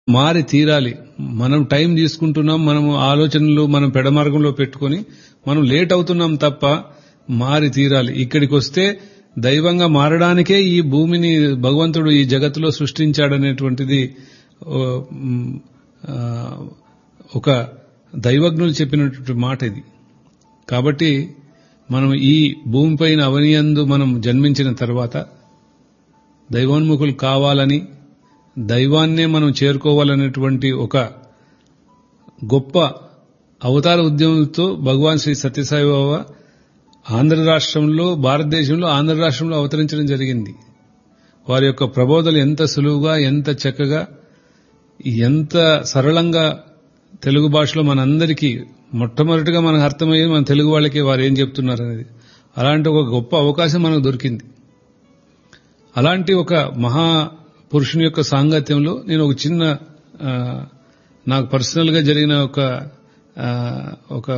మారి తీరాలి మనం టైం తీసుకుంటున్నాం మనం ఆలోచనలు మనం పెడమార్గంలో పెట్టుకొని మనం లేట్ అవుతున్నాం తప్ప మారి తీరాలి ఇక్కడికి వస్తే దైవంగా మారడానికే ఈ భూమిని భగవంతుడు ఈ జగత్తులో సృష్టించాడనేటువంటిది ఓ, మ్, ఆ, ఒక దైవజ్ఞులు చెప్పినటువంటి మాట ఇది కాబట్టి మనం ఈ భూమిపైన అవనియందు మనం జన్మించిన తర్వాత దైవోన్ముఖులు కావాలని దైవాన్నే మనం చేరుకోవాలనేటువంటి ఒక గొప్ప అవతార ఉద్యమంతో భగవాన్ శ్రీ సత్యసాయి బాబా ఆంధ్ర రాష్ట్రంలో భారతదేశంలో ఆంధ్ర రాష్ట్రంలో అవతరించడం జరిగింది వారి యొక్క ప్రబోధలు ఎంత సులువుగా ఎంత చక్కగా ఎంత సరళంగా తెలుగు భాషలో మనందరికీ మొట్టమొదటిగా మనకు అర్థమయ్యేది మన తెలుగు వాళ్ళకి వారు ఏం చెప్తున్నారు అనేది అలాంటి ఒక గొప్ప అవకాశం మనకు దొరికింది అలాంటి ఒక మహా పురుషుని యొక్క సాంగత్యంలో నేను ఒక చిన్న ఆ, నాకు పర్సనల్ గా జరిగిన ఒక ఆ, ఒక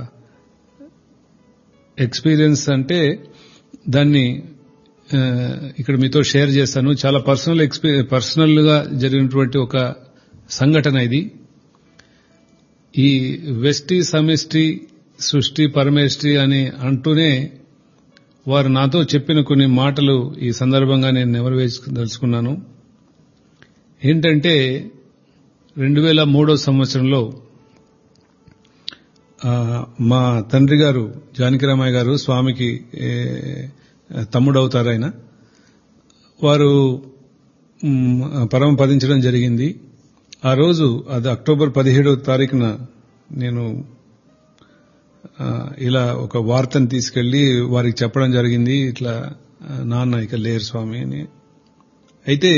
ఎక్స్పీరియన్స్ అంటే దాన్ని ఆ, ఇక్కడ మీతో షేర్ చేస్తాను చాలా పర్సనల్ ఎక్స్పీ పర్సనల్ గా జరిగినటువంటి ఒక సంఘటన ఇది ఈ వెస్టి సమిష్టి సృష్టి పరమేష్టి అని అంటూనే వారు నాతో చెప్పిన కొన్ని మాటలు ఈ సందర్భంగా నేను నెవరవేసుకుదలుచుకున్నాను ఏంటంటే రెండు వేల మూడో సంవత్సరంలో ఆ, మా తండ్రి గారు జానకిరామయ్య గారు స్వామికి ఏ, తమ్ముడవుతారు ఆయన వారు మ్, పరమ పదించడం జరిగింది ఆ రోజు అది అక్టోబర్ పదిహేడవ తారీఖున నేను ఆ, ఇలా ఒక వార్తను తీసుకెళ్లి వారికి చెప్పడం జరిగింది ఇట్లా ఆ, నాన్న ఇక లేరు స్వామి అని అయితే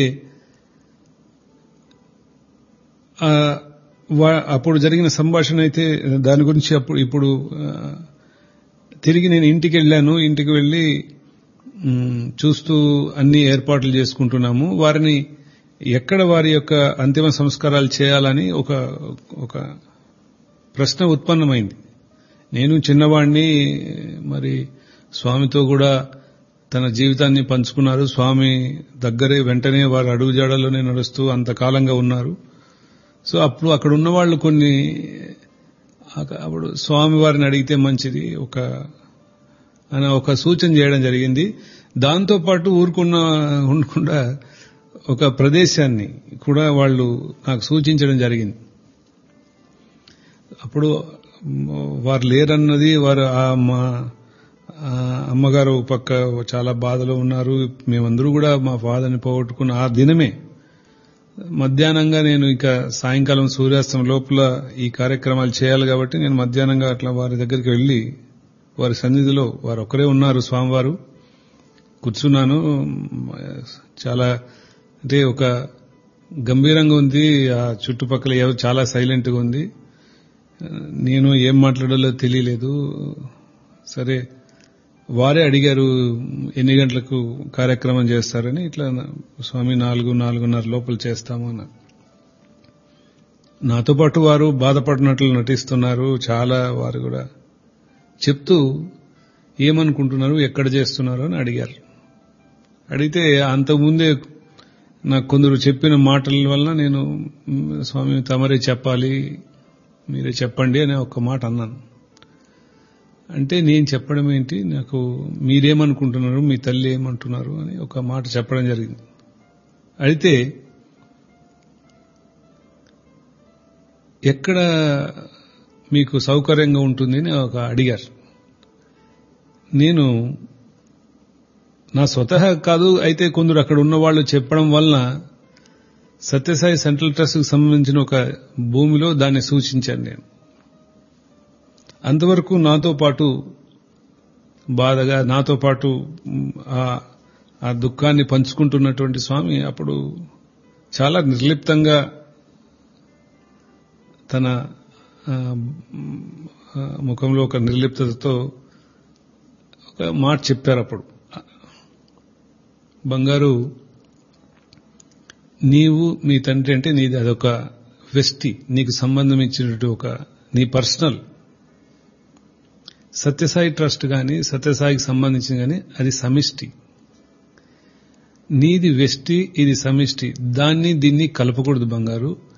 ఆ, వా- అప్పుడు జరిగిన సంభాషణ అయితే దాని గురించి అప్పుడు ఇప్పుడు ఆ, తిరిగి నేను ఇంటికి వెళ్ళాను ఇంటికి వెళ్లి మ్, చూస్తూ అన్ని ఏర్పాట్లు చేసుకుంటున్నాము వారిని ఎక్కడ వారి యొక్క అంతిమ సంస్కారాలు చేయాలని ఒక ఒక ప్రశ్న ఉత్పన్నమైంది నేను చిన్నవాడిని మరి స్వామితో కూడా తన జీవితాన్ని పంచుకున్నారు స్వామి దగ్గరే వెంటనే వారి అడుగుజాడల్లోనే నడుస్తూ అంతకాలంగా ఉన్నారు సో అప్పుడు అక్కడ ఉన్న వాళ్ళు కొన్ని అక- అప్పుడు స్వామి వారిని అడిగితే మంచిది ఒక అని ఒక సూచన చేయడం జరిగింది దాంతో పాటు ఊరుకున్న ఉండకుండా ఒక ప్రదేశాన్ని కూడా వాళ్ళు నాకు సూచించడం జరిగింది అప్పుడు మ్, వారు లేరన్నది వారు ఆ మా ఆ అమ్మగారు పక్క చాలా బాధలో ఉన్నారు మేమందరూ కూడా మా ఫాదర్ని పోగొట్టుకున్న ఆ దినమే మధ్యాహ్నంగా నేను ఇక సాయంకాలం సూర్యాస్తం లోపల ఈ కార్యక్రమాలు చేయాలి కాబట్టి నేను మధ్యాహ్నంగా అట్లా వారి దగ్గరికి వెళ్లి వారి సన్నిధిలో వారు ఒక్కరే ఉన్నారు స్వామివారు కూర్చున్నాను చాలా అంటే ఒక గంభీరంగా ఉంది ఆ చుట్టుపక్కల ఎవరు చాలా సైలెంట్ గా ఉంది నేను ఏం మాట్లాడాలో తెలియలేదు సరే వారే అడిగారు ఎన్ని గంటలకు కార్యక్రమం చేస్తారని ఇట్లా స్వామి నాలుగు నాలుగున్నర లోపల చేస్తాము అన్నారు నాతో పాటు వారు బాధపడినట్లు నటిస్తున్నారు చాలా వారు కూడా చెప్తూ ఏమనుకుంటున్నారు ఎక్కడ చేస్తున్నారు అని అడిగారు అడిగితే అంతకుముందే నాకు కొందరు చెప్పిన మాటల వలన నేను "మ్, స్వామి తమరే చెప్పాలి మీరే చెప్పండి అనే ఒక మాట అన్నాను అంటే నేను చెప్పడం ఏంటి నాకు మీరేమనుకుంటున్నారు మీ తల్లి ఏమంటున్నారు అని ఒక మాట చెప్పడం జరిగింది అయితే ఎక్కడ మీకు సౌకర్యంగా ఉంటుంది అని ఒక అడిగారు నేను నా స్వతహా కాదు అయితే కొందరు అక్కడ ఉన్న వాళ్ళు చెప్పడం వలన సత్యసాయి సెంట్రల్ ట్రస్ట్ కు సంబంధించిన ఒక భూమిలో దాన్ని సూచించాను నేను అంతవరకు నాతో పాటు బాధగా నాతో పాటు మ్, ఆ- ఆ దుఃఖాన్ని పంచుకుంటున్నటువంటి స్వామి అప్పుడు చాలా నిర్లిప్తంగా తన ఆ, మ్, ఆ, ముఖంలో ఒక నిర్లిప్తతతో ఒక మాట చెప్పారు అప్పుడు బంగారు నీవు మీ తండ్రి అంటే నీది అదొక వెస్టి నీకు సంబంధం ఇచ్చినట్టు ఒక నీ పర్సనల్ సత్యసాయి ట్రస్ట్ గాని సత్యసాయికి సంబంధించిన గాని అది సమిష్టి నీది వెస్టి ఇది సమిష్టి దాన్ని దీన్ని కలపకూడదు బంగారు